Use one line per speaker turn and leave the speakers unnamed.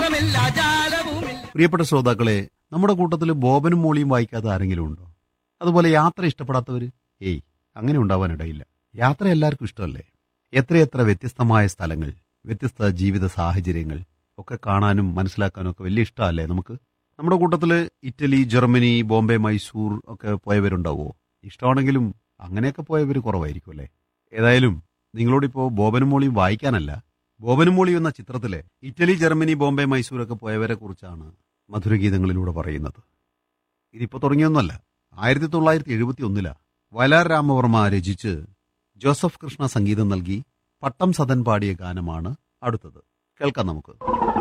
മോഹമില്ല ജാലവുമില്ല
പ്രിയപ്പെട്ട ശ്രോതാക്കളെ നമ്മുടെ കൂട്ടത്തിൽ ബോബനും മോളിയും വായിക്കാത്ത ആരെങ്കിലും ഉണ്ടോ അതുപോലെ യാത്ര ഇഷ്ടപ്പെടാത്തവര് ഏയ് അങ്ങനെ ഉണ്ടാവാനിടയില്ല യാത്ര എല്ലാവർക്കും ഇഷ്ടമല്ലേ എത്രയെത്ര വ്യത്യസ്തമായ സ്ഥലങ്ങൾ വ്യത്യസ്ത ജീവിത സാഹചര്യങ്ങൾ ഒക്കെ കാണാനും മനസ്സിലാക്കാനും ഒക്കെ വലിയ ഇഷ്ടമല്ലേ നമുക്ക് നമ്മുടെ കൂട്ടത്തിൽ ഇറ്റലി ജർമ്മനി ബോംബെ മൈസൂർ ഒക്കെ പോയവരുണ്ടാവോ ഇഷ്ടമാണെങ്കിലും അങ്ങനെയൊക്കെ പോയവർ കുറവായിരിക്കും അല്ലേ ഏതായാലും നിങ്ങളോടിപ്പോ ബോബനും മോളിയും വായിക്കാനല്ല ബോബനും മോളിയും എന്ന ചിത്രത്തിലെ ഇറ്റലി ജർമ്മനി ബോംബെ മൈസൂർ ഒക്കെ പോയവരെ കുറിച്ചാണ് മധുരഗീതങ്ങളിലൂടെ പറയുന്നത് ഇതിപ്പോ തുടങ്ങിയൊന്നുമല്ല ആയിരത്തി തൊള്ളായിരത്തി എഴുപത്തി ഒന്നിലാ വയലാർ രാമവർമ്മ രചിച്ച് ജോസഫ് കൃഷ്ണ സംഗീതം നൽകി പട്ടം സദൻ പാടിയ ഗാനമാണ് അടുത്തത് കേൾക്കാം നമുക്ക്